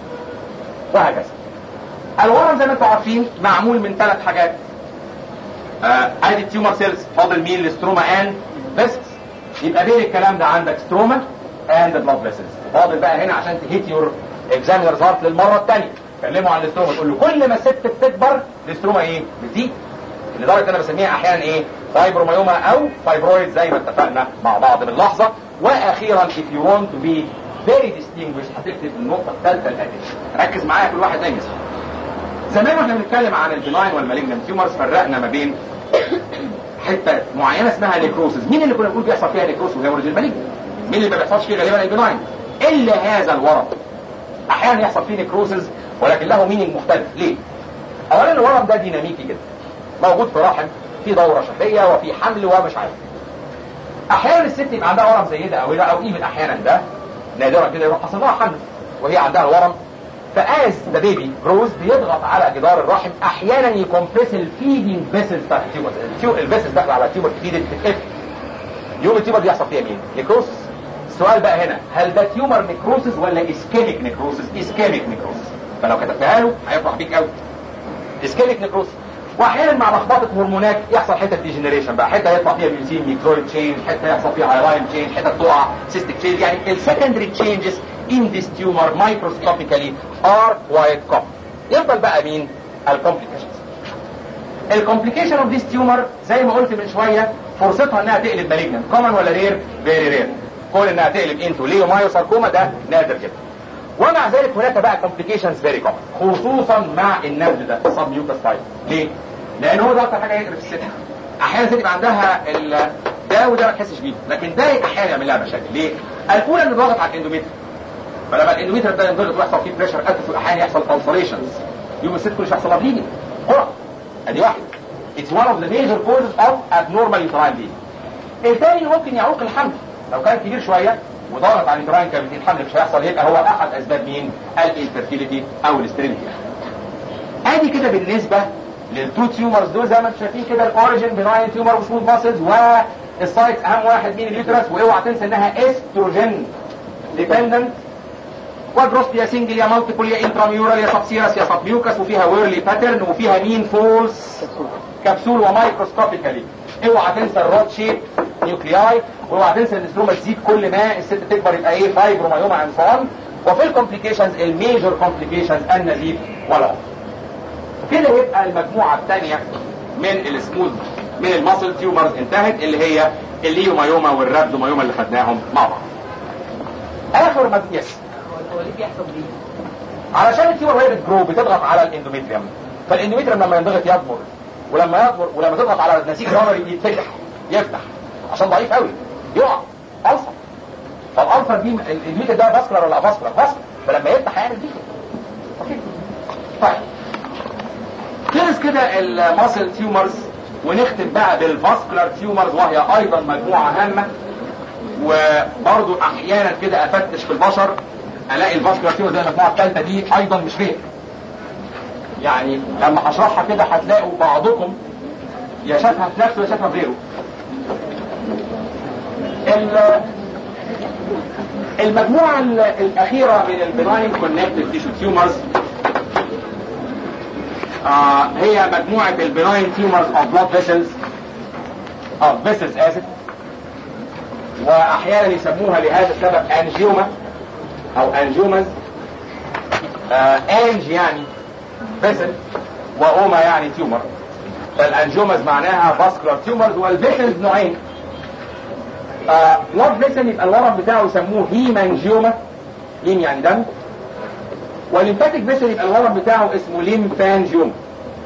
وهكذا الورم زي ما انتم عارفين معمول من ثلاث حاجات آه ادي التيومر سيلز فاضل مين الاستروما اند فيسكس يبقى بين الكلام ده عندك ستروما اند بلاد فيسلز فاضل بقى هنا عشان تهيت يور اكزامينرز هارت للمره الثانيه كلموا عن الاستروما تقول له كل ما الست بتكبر الاستروما ايه بتزيد لدرجه انا بسميها احيانا ايه فايبروميوما او فايبرويد زي ما اتفقنا مع بعض من لحظه واخيرا if you want to be very distinguished هتكتب النقطه الثالثه الاتيه ركز معايا كل واحد زي مثلا زمان واحنا بنتكلم عن البناين والمالجنت تيومرز فرقنا ما بين حته معينه اسمها نيكروسز مين اللي كنا بنقول بيحصل فيها نيكروس وهي اوريجين مالجنت مين اللي ما بيحصلش فيه غالبا البناين الا هذا الورم احيانا يحصل فيه نيكروسز ولكن له مينينج مختلف ليه اولا الورم ده ديناميكي جدا موجود في رحم في دوره شهريه وفي حمل ومش عارف احيانا الست يبقى عندها ورم زي ده او ده او ايفن احيانا ده نادرا كده يروح حصل لها حمل وهي عندها الورم فاز ذا بيبي جروز بيضغط على جدار الرحم احيانا يكمبريس الفيدنج فيسلز بتاعت التيومر الفيسلز داخله على التيومر تفيد تتقفل يوم التيومر دي يحصل فيها مين؟ نيكروسس السؤال بقى هنا هل ده تيومر نيكروسس ولا اسكيميك نيكروسس؟ اسكيميك نيكروسس فلو كتبتها له هيفرح بيك قوي اسكيميك نكروس واحيانا مع لخبطه هرمونات يحصل حته ديجنريشن بقى حته يطلع فيها ميوسين ميكرويد تشينج حته يحصل فيها هايلاين تشينج حته تقع سيستيك تشينج يعني السكندري تشينجز in this tumor microscopically are quite common يفضل بقى مين الكومبليكيشنز الكومبليكيشن اوف ذيس تيومر زي ما قلت من شويه فرصتها انها تقلب مالجنت كومن ولا رير فيري رير كون انها تقلب انتو ليو مايوساركوما ده نادر جدا ومع ذلك هناك بقى كومبليكيشنز فيري كومن خصوصا مع النبض ده سب ميوكس فايل ليه؟ لان هو ده اكتر حاجه يقرب الست احيانا تبقى عندها ال ده وده ما تحسش بيه لكن ده احيانا يعمل لها مشاكل ليه؟ الاولى انه ضاغط على الاندوميتر فلما الاندوميتر ده ينضغط ويحصل فيه بريشر اتف احيانا يحصل كونسوليشنز يوم الست كل شويه يحصل لها بليدنج قرع ادي واحد It's one of the major causes of abnormal uterine bleeding. الثاني ممكن يعوق الحمل لو كان كبير شويه وضغط على اليوتراين كافيتي الحمل مش هيحصل يبقى هو احد اسباب مين؟ الانفيرتيليتي او الاستريليتي. ادي كده بالنسبه للتو تيومرز دول زي ما انتم شايفين كده الاوريجن بناين تيومر وسموث ماسلز والسايت اهم واحد مين اليوترس واوعى تنسى انها استروجين ديبندنت كوادروست يا سنجل يا مالتيبل يا انتراميورال يا سبسيرس يا سبميوكس وفيها ويرلي باترن وفيها مين فولس كبسول ومايكروسكوبيكالي اوعى تنسى الرود شيب نيوكلياي واوعى تنسى ان الاستروما تزيد كل ما الست تكبر يبقى ايه فايبرومايوما عن صان وفي الكومبليكيشنز الميجور كومبليكيشنز النزيف والعنف كده يبقى المجموعه الثانيه من السموث من الماسل تيومرز انتهت اللي هي الليومايوما والرابدومايوما اللي خدناهم مع بعض اخر مجموعه يس هو ليه بيحصل ليه؟ علشان التيومر وهي بتجرو بتضغط على الاندوميتريوم فالاندوميتريوم لما ينضغط يكبر ولما يكبر ولما تضغط على النسيج الرملي يتفتح يفتح عشان ضعيف قوي يقع ألسر فالألسر دي الاندوميتريوم ده فاسكولار ولا فاسكولار فاسكولار فلما يفتح هيعمل دي اوكي طيب خلص كده الماسل تيومرز ونختم بقى بالفاسكولار تيومرز وهي ايضا مجموعه هامه وبرضو احيانا كده افتش في البشر الاقي الفاسكولار تيومر زي المجموعه الثالثه دي ايضا مش رير يعني لما هشرحها كده هتلاقوا بعضكم يا شافها في نفسه يا شافها في غيره ال- المجموعة ال- الأخيرة من البناين كونكتيف تيشو تيومرز آه هي مجموعة البناين تيومرز اوف بلاد فيسلز اوف فيسلز اسف واحيانا يسموها لهذا السبب انجيوما او انجيومز آه انج يعني فيسل واوما يعني تيومر فالانجيومز معناها فاسكولار تيومرز والفيسلز نوعين بلاد فيسل يبقى الورم بتاعه يسموه هيمانجيوما هيم يعني دم والليمفاتيك فيسل يبقى الورم بتاعه اسمه ليمفانجيوما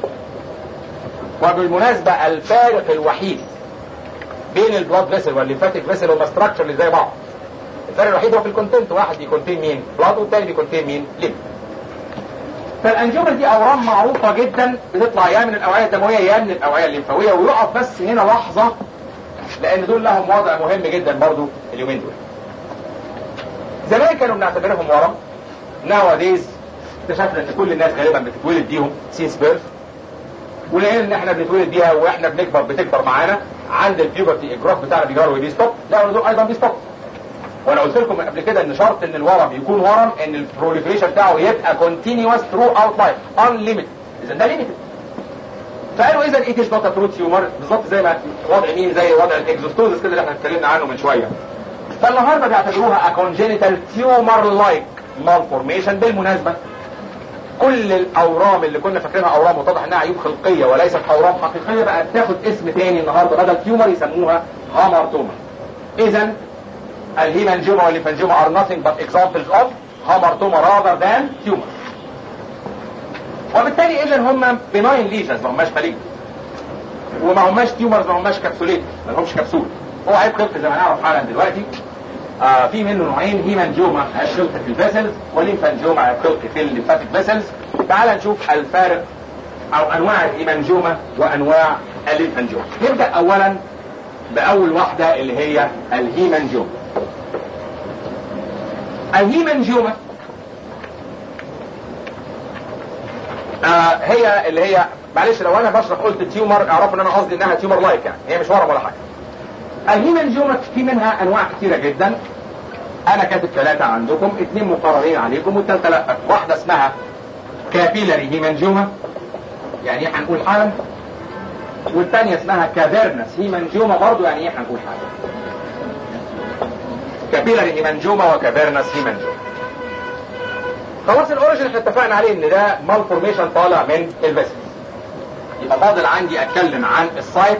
وبالمناسبة الفارق الوحيد بين البلاد فيسل والليمفاتيك فيسل هما ستراكشر اللي زي بعض الفرق الوحيد هو في الكونتنت واحد بيكونتين مين بلاد والتاني بيكونتين مين ليمف فالانجيوما دي اورام معروفة جدا بتطلع يا من الاوعية الدموية يا من الاوعية الليمفاوية ويقف بس هنا لحظة لان دول لهم وضع مهم جدا برضو اليومين دول زمان كانوا بنعتبرهم ورم nowadays اكتشفنا ان كل الناس غالبا بتتولد بيهم سينس بيرث ولقينا ان احنا بنتولد بيها واحنا بنكبر بتكبر معانا عند البيوبرتي الجروث بتاعنا بيجرى وبيستوب لا دول ايضا بيستوب وانا قلت لكم قبل كده ان شرط ان الورم يكون ورم ان البروليفريشن بتاعه يبقى continuous throughout life unlimited اذا ده limited فقالوا اذا it is not a true tumor بالظبط زي ما وضع مين زي وضع الاكزوستوزس كده اللي احنا اتكلمنا عنه من شويه فالنهارده بيعتبروها a congenital tumor like malformation بالمناسبه كل الاورام اللي كنا فاكرينها اورام واتضح انها عيوب خلقيه وليست اورام حقيقيه بقى تاخد اسم تاني النهارده بدل تيومر يسموها هامرتوما اذا الهيمانجيوما والليفانجيوما are nothing but examples of هامرتوما rather than tumor وبالتالي اذا هم بناين ليجنز ما هماش مالجن وما هماش تيومرز ما هماش كبسوليت ما لهمش كبسول هو عيب خلقي زي ما نعرف حالا دلوقتي آه في منه نوعين هيمانجيوما عيب خلقي في الفيسلز وليمفانجيوما عيب خلقي في الليمفاتيك فيسلز تعال نشوف الفارق او انواع الهيمانجيوما وانواع الليمفانجيوما نبدا اولا باول واحده اللي هي الهيمانجيوما الهيمانجيوما آه هي اللي هي معلش لو انا بشرح قلت تيومر اعرفوا ان انا قصدي انها تيومر لايك يعني هي مش ورم ولا حاجه الهيمانجيوما في منها انواع كتيره جدا انا كاتب ثلاثه عندكم اثنين مقررين عليكم والثالثه لا واحده اسمها كابيلاري هيمانجيوما يعني ايه هنقول حالا والثانيه اسمها كافيرنس هيمانجيوما برضو يعني ايه هنقول حالا كابيلاري هيمانجيوما وكافيرنس هيمانجيوما خلاص الاوريجن احنا اتفقنا عليه ان ده مال فورميشن طالع من الفيسل يبقى فاضل عندي اتكلم عن السايتس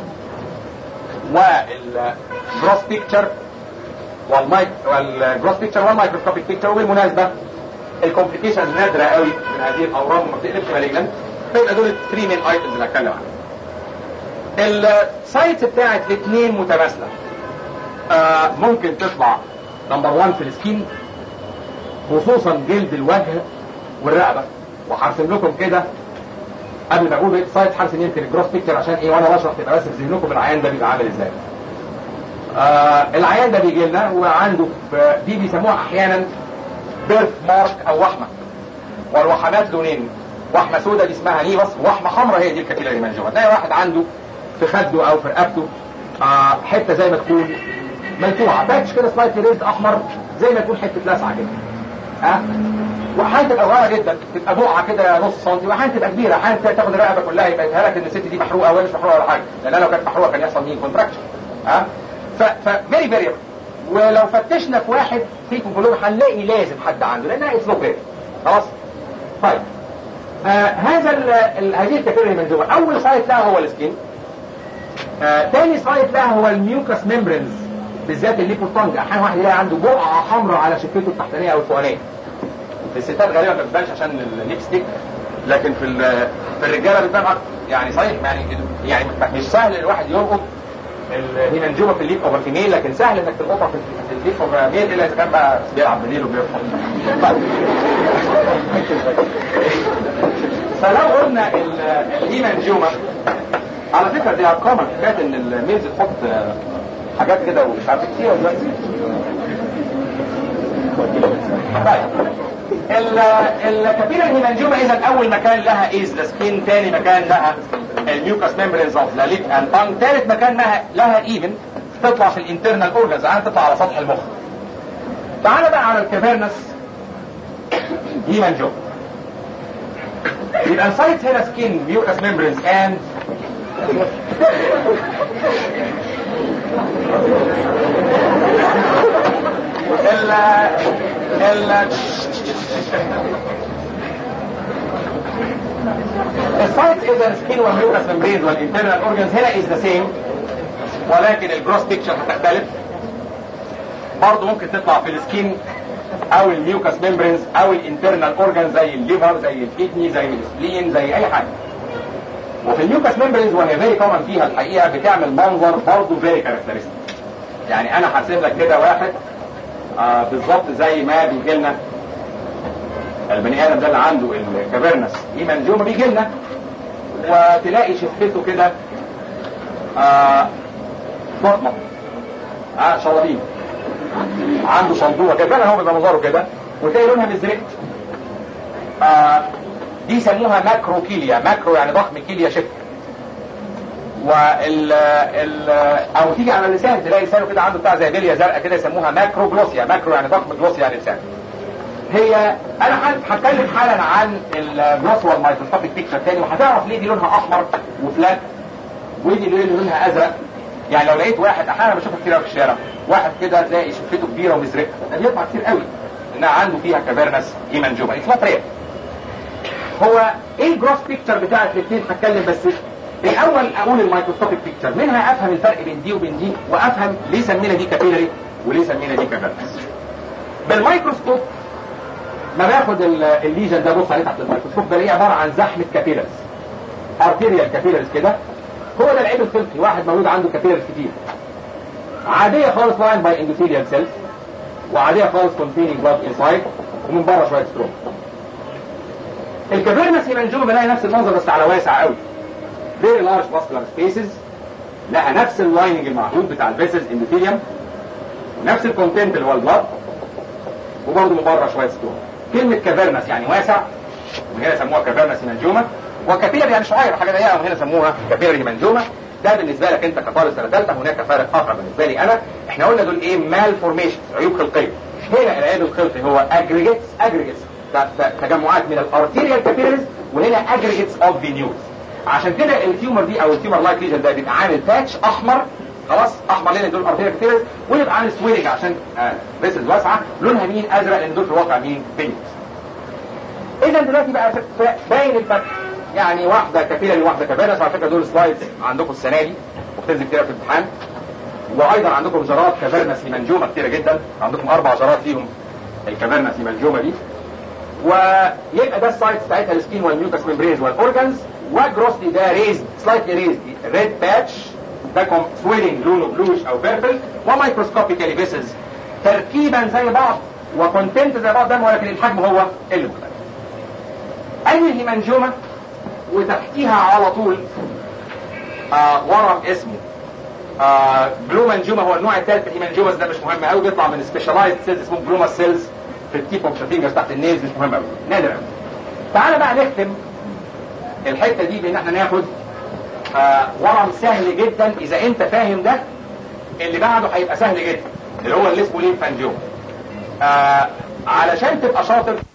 والجروس بيكتشر والمايك والجروس بيكتشر والمايكروسكوبيك بيكتشر وبالمناسبه الكومبليكيشنز نادره قوي من هذه الامراض وما بتقلبش مالجنت فيبقى دول الثري مين ايتمز اللي هتكلم عنهم السايتس بتاعت الاثنين متماثله آه ممكن تطلع نمبر 1 في السكين خصوصا جلد الوجه والرقبه وهرسم لكم كده قبل ما اقول بقيه السايت هرسم يمكن الجروس بيكتشر عشان ايه وانا بشرح تبقى بس في ذهنكم العيان ده بيبقى عامل ازاي. آه العيان ده بيجي لنا وعنده في دي بيسموها احيانا بيرث مارك او وحمه والوحمات لونين وحمه سوداء دي اسمها نيبس وحمه حمراء هي دي الكابيلاري مانجوما تلاقي واحد عنده في خده او في رقبته آه حته زي ما تكون ملفوعه باتش كده سلايتلي ريزد احمر زي ما تكون حته لسعه كده ها واحيانا تبقى صغيره جدا تبقى بقعه كده نص سنتي واحيانا تبقى كبيره احيانا تاخد الرقبه كلها يبقى يتهيأ لك ان الست دي محروقه وهي مش محروقه ولا حاجه لان لو كانت محروقه كان يحصل مين كونتراكشن ها ف فيري فيري ولو فتشنا في واحد فيكم كلهم هنلاقي لازم حد عنده لانها اتس نو خلاص طيب آه هذا ال ال هذه الكابيلاري منزومه اول سايت لها هو السكين آه ثاني سايت لها هو الميوكس ميمبرينز بالذات الليبوتونج احيانا واحد يلاقي عنده بقعه حمراء على شفته التحتانيه او الفوقانيه في الستات غالبا ما بتبانش عشان الليب ستيك لكن في في الرجاله بتبان اكتر يعني صحيح يعني يعني مش سهل الواحد يلقط الهيمانجوما في الليب اوفر فيميل لكن سهل انك تلقطها في الليب اوفر ميل الا اذا كان بقى بيلعب بالليل وبيرفض فلو قلنا الهيمانجوما على فكره دي ارقام حكايه ان الميلز تحط حاجات كده ومش عارف كتير دلوقتي طيب الكابيلا الهيمانجوما اذا اول مكان لها ايز ذا سكين ثاني مكان لها الميوكس ميمبرينز اوف ذا ليب اند تانج ثالث مكان لها لها ايفن تطلع في الانترنال اورجنز يعني تطلع على سطح المخ تعال بقى على الكافيرنس هيمانجوما يبقى السايتس هنا سكين ميوكس ميمبرينز اند ال ال السايت اذا سكين والميوكس ممبرينز والانترنال اورجنز هنا از ذا سيم ولكن الجروس بيكتشر هتختلف برضه ممكن تطلع في السكين او الميوكس ممبرينز او الانترنال اورجنز زي الليفر زي الكدني زي السبلين زي اي حاجه وفي الميوكس ممبرينز وهي فيري كومن فيها الحقيقه بتعمل منظر برضه فيري كاركترستيك يعني انا هرسم لك كده واحد آه بالظبط زي ما بيجي لنا البني ادم ده اللي عنده الكافيرنس هيمانجوما بيجي لنا وتلاقي شفته كده آه مطمط اه شرابين عنده صندوقه كده فعلا هو بيبقى منظره كده وتلاقي لونها مزرق آه دي يسموها ماكرو كيليا ماكرو يعني ضخم كيليا شفت وال ال او تيجي على اللسان تلاقي لسانه كده عنده بتاع زي بليه زرقاء كده يسموها ماكرو جلوسيا ماكرو يعني ضخم جلوسيا يعني لسان هي انا هتكلم حالا عن الجلوس والمايكروسكوبيك بيكتشر تاني وهتعرف ليه دي لونها احمر وفلات ودي ليه لونها ازرق يعني لو لقيت واحد احيانا بشوفها كتير في الشارع واحد كده تلاقي شفته كبيره ومزرقه ده بيطلع كتير قوي انها عنده فيها كافيرنس هيمانجوما اتس نوت رير هو ايه الجروس بيكتشر بتاعت الاثنين هتكلم بس الاول اقول الميكروسكوبيك بيكتشر منها افهم الفرق بين دي وبين دي وافهم ليه سمينا دي كابيلاري وليه سمينا دي كافيرنس بالميكروسكوب ما باخد الليجن ده بص عليه تحت الميكروسكوب بلاقيه عباره عن زحمه كابيلارز ارتيريال كابيلارز كده هو ده العيب الخلقي واحد مولود عنده كابيلارز كتير عاديه خالص لاين باي اندوثيليال سيلز وعاديه خالص containing blood inside ومن بره شويه ستروم الكافيرنس هيمانجوما بلاقي نفس المنظر بس على واسع قوي very large vascular spaces لها نفس اللايننج المعهود بتاع الفيسلز اندوثيليوم ونفس الكونتنت اللي هو البلاد وبرضه من بره شويه ستروم كلمه كافيرنس يعني واسع وهنا سموها كافيرنس هيمانجوما وكابيلر يعني شعير حاجه ضيقه وهنا سموها كابيلر هيمانجوما ده بالنسبه لك انت كطالب سنه ثالثه هناك فارق اخر بالنسبه لي انا احنا قلنا دول ايه مال فورميشن عيوب خلقيه هنا العيب الخلقي هو اجريجيتس اجريجيتس تجمعات من الارتيريال كابيلرز وهنا اجريجيتس اوف فينيولز عشان كده التيومر دي او التيومر لايك ليجن ده بيبقى عامل باتش احمر خلاص احمر لان دول ارتيريا كتير ويبقى عامل سويلنج عشان فيسلز واسعه لونها مين ازرق لان دول في الواقع مين فينيولز اذا دلوقتي بقى باين الفرق يعني واحده كفيله لواحده كفيله على فكره دول سلايدز عندكم السنه دي وبتنزل كتير في الامتحان وايضا عندكم جرات كافيرنس هيمانجوما كتيره جدا عندكم اربع جرات فيهم الكافيرنس هيمانجوما دي ويبقى ده السايت بتاعتها السكين والميوكس ميمبرينز والاورجنز وجروسلي ده ريزد سلايتلي ريزد ريد باتش ده سويلنج لونه بلوش او بيربل ومايكروسكوبيكالي فيسز تركيبا زي بعض وكونتنت زي بعض ده ولكن الحجم هو اللي مختلف. اي الهيمانجوما وتحتيها على طول آه ورم اسمه آه جلومانجوما هو النوع الثالث من الهيمانجوماس ده مش مهم قوي بيطلع من سبيشالايزد سيلز اسمه جلوما سيلز في التيب اوف فينجرز تحت النيز مش مهم قوي نادر قوي تعالى بقى نختم الحته دي بان احنا ناخد آه ورم سهل جدا اذا انت فاهم ده اللي بعده هيبقى سهل جدا اللي هو اللي اسمه ليمفانجوما آه علشان تبقى شاطر